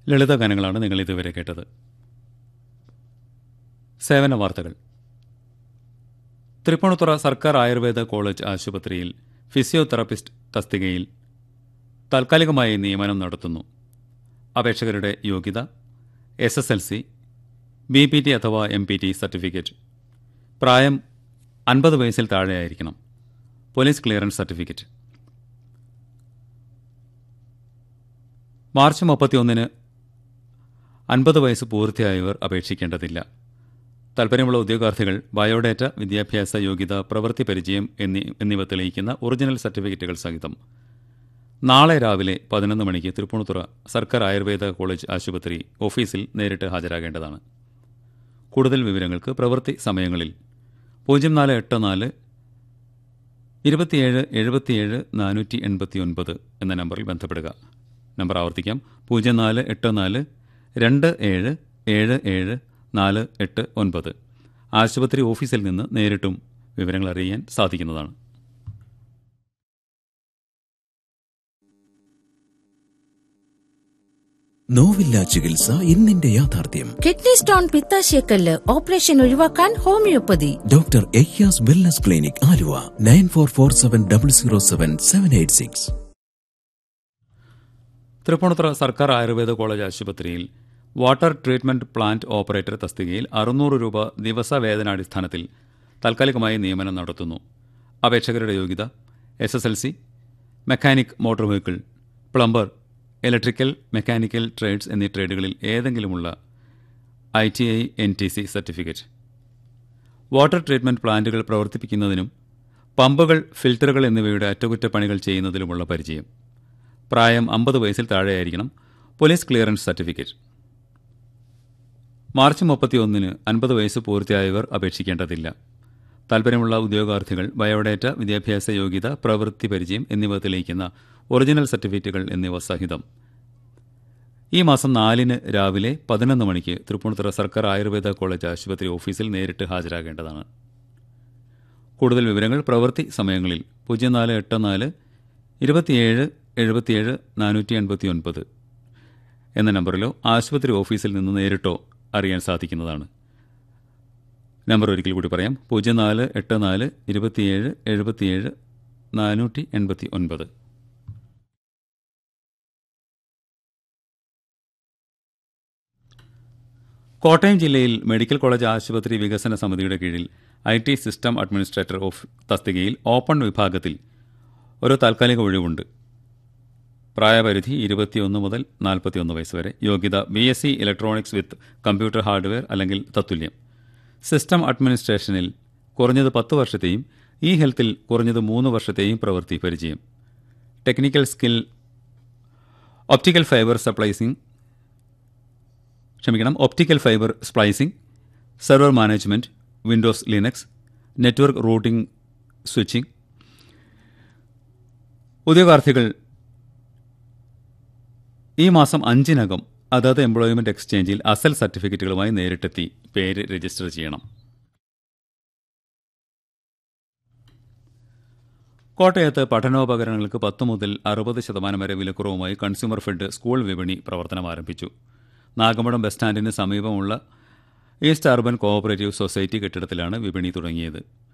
ലളിത ഗാനങ്ങളാണ് നിങ്ങൾ ഇതുവരെ കേട്ടത് സേവന വാർത്തകൾ തൃപ്പൂണിത്തുറ സർക്കാർ ആയുർവേദ കോളേജ് ആശുപത്രിയിൽ ഫിസിയോതെറാപ്പിസ്റ്റ് തസ്തികയിൽ താൽക്കാലികമായി നിയമനം നടത്തുന്നു അപേക്ഷകരുടെ യോഗ്യത S S L C B P T അഥവാ എം പി ടി സർട്ടിഫിക്കറ്റ് പ്രായം അൻപത് വയസ്സിൽ താഴെയായിരിക്കണം പോലീസ് ക്ലിയറൻസ് സർട്ടിഫിക്കറ്റ് മാർച്ച് മുപ്പത്തിയൊന്നിന് അൻപത് വയസ്സ് പൂർത്തിയായവർ അപേക്ഷിക്കേണ്ടതില്ല താൽപ്പര്യമുള്ള ഉദ്യോഗാർത്ഥികൾ ബയോഡേറ്റ വിദ്യാഭ്യാസ യോഗ്യത പ്രവൃത്തി പരിചയം എന്നീ എന്നിവ തെളിയിക്കുന്ന ഒറിജിനൽ സർട്ടിഫിക്കറ്റുകൾ സഹിതം നാളെ രാവിലെ പതിനൊന്ന് മണിക്ക് തൃപ്പൂണിത്തുറ സർക്കാർ ആയുർവേദ കോളേജ് ആശുപത്രി ഓഫീസിൽ നേരിട്ട് ഹാജരാകേണ്ടതാണ് കൂടുതൽ വിവരങ്ങൾക്ക് പ്രവൃത്തി സമയങ്ങളിൽ പൂജ്യം നാല് എട്ട് നാല് ഇരുപത്തിയേഴ് എഴുപത്തിയേഴ് നാനൂറ്റി എൺപത്തി ഒൻപത് എന്ന നമ്പറിൽ ബന്ധപ്പെടുക നമ്പർ ആവർത്തിക്കാം പൂജ്യം നാല് എട്ട് നാല് രണ്ട് ഏഴ് ഏഴ് ഏഴ് നാല് എട്ട് ഒൻപത് ആശുപത്രി ഓഫീസിൽ നിന്ന് നേരിട്ടും വിവരങ്ങൾ അറിയാൻ സാധിക്കുന്നതാണ് നോവില്ല ചികിത്സ ഇന്നിന്റെ യാഥാർത്ഥ്യം കിഡ്നി സ്റ്റോൺ പിത്താശയക്കല്ല് ഓപ്പറേഷൻ ഒഴിവാക്കാൻ homeopathy doctor Aiyas wellness clinic Aluva nine four four seven double zero seven seven eight six Thrippunithura സർക്കാർ ആയുർവേദ കോളേജ് ആശുപത്രിയിൽ വാട്ടർ ട്രീറ്റ്മെന്റ് പ്ലാന്റ് ഓപ്പറേറ്റർ തസ്തികയിൽ അറുന്നൂറ് രൂപ ദിവസ വേതനാടിസ്ഥാനത്തിൽ താൽക്കാലികമായി നിയമനം നടത്തുന്നു അപേക്ഷകരുടെ യോഗ്യത S S L C mechanic motor vehicle plumber electrical mechanical trades എന്നീ ട്രേഡുകളിൽ ഏതെങ്കിലുമുള്ള I T I N T C certificate water treatment പ്ലാന്റുകൾ പ്രവർത്തിപ്പിക്കുന്നതിനും പമ്പുകൾ ഫിൽറ്ററുകൾ എന്നിവയുടെ അറ്റകുറ്റപ്പണികൾ ചെയ്യുന്നതിലുമുള്ള പരിചയം പ്രായം അമ്പത് വയസ്സിൽ താഴെയായിരിക്കണം പോലീസ് ക്ലിയറൻസ് സർട്ടിഫിക്കറ്റ് മാർച്ച് മുപ്പത്തിയൊന്നിന് അൻപത് വയസ്സ് പൂർത്തിയായവർ അപേക്ഷിക്കേണ്ടതില്ല താൽപ്പര്യമുള്ള ഉദ്യോഗാർത്ഥികൾ ബയോഡേറ്റ വിദ്യാഭ്യാസ യോഗ്യത പ്രവൃത്തി പരിചയം എന്നിവ തെളിയിക്കുന്ന ഒറിജിനൽ സർട്ടിഫിക്കറ്റുകൾ എന്നിവ സഹിതം ഈ മാസം നാലിന് രാവിലെ പതിനൊന്ന് മണിക്ക് തൃപ്പൂണിത്തുറ സർക്കാർ ആയുർവേദ കോളേജ് ആശുപത്രി ഓഫീസിൽ നേരിട്ട് ഹാജരാകേണ്ടതാണ് കൂടുതൽ വിവരങ്ങൾ പ്രവൃത്തി സമയങ്ങളിൽ പൂജ്യം നാല് എട്ട് നാല് ഇരുപത്തിയേഴ് എഴുപത്തിയേഴ് നാനൂറ്റി എൺപത്തി ഒൻപത് എന്ന നമ്പറിലോ ആശുപത്രി ഓഫീസിൽ നിന്ന് നേരിട്ടോ അറിയാൻ സാധിക്കുന്നതാണ് നമ്പർ ഒരിക്കൽ കൂടി പറയാം പൂജ്യം നാല് എട്ട് നാല് ഇരുപത്തിയേഴ് എഴുപത്തിയേഴ് നാനൂറ്റി എൺപത്തി ഒൻപത് കോട്ടയം ജില്ലയിൽ മെഡിക്കൽ കോളേജ് ആശുപത്രി വികസന സമിതിയുടെ കീഴിൽ I T system administrator of തസ്തികയിൽ ഓപ്പൺ വിഭാഗത്തിൽ ഒരു താൽക്കാലിക ഒഴിവുണ്ട് പ്രായപരിധി ഇരുപത്തിയൊന്ന് മുതൽ നാൽപ്പത്തിയൊന്ന് വയസ്സ് വരെ യോഗ്യത B S C electronics with computer hardware അല്ലെങ്കിൽ തത്തുല്യം സിസ്റ്റം അഡ്മിനിസ്ട്രേഷനിൽ കുറഞ്ഞത് പത്ത് വർഷത്തെയും ഇ ഹെൽത്തിൽ കുറഞ്ഞത് മൂന്ന് വർഷത്തെയും പ്രവൃത്തി പരിചയം technical skill optical fibre splicing ക്ഷമിക്കണം optical fibre splicing server management Windows Linux network routing switching ഉദ്യോഗാർത്ഥികൾ ഈ മാസം അഞ്ചിനകം അതത് എംപ്ലോയ്മെന്റ് എക്സ്ചേഞ്ചിൽ അസൽ സർട്ടിഫിക്കറ്റുകളുമായി നേരിട്ടെത്തി പേര് രജിസ്റ്റർ ചെയ്യണം കോട്ടയത്ത് പഠനോപകരണങ്ങൾക്ക് പത്ത് മുതൽ അറുപത് ശതമാനം വരെ വിലക്കുറവുമായി കൺസ്യൂമർ ഫെഡ് സ്കൂൾ വിപണി പ്രവർത്തനം ആരംഭിച്ചു നാഗമ്പടം ബസ് സ്റ്റാൻഡിന് സമീപമുള്ള ഈസ്റ്റ് അർബൻ കോഓപ്പറേറ്റീവ് സൊസൈറ്റി കെട്ടിടത്തിലാണ് വിപണി തുടങ്ങിയത്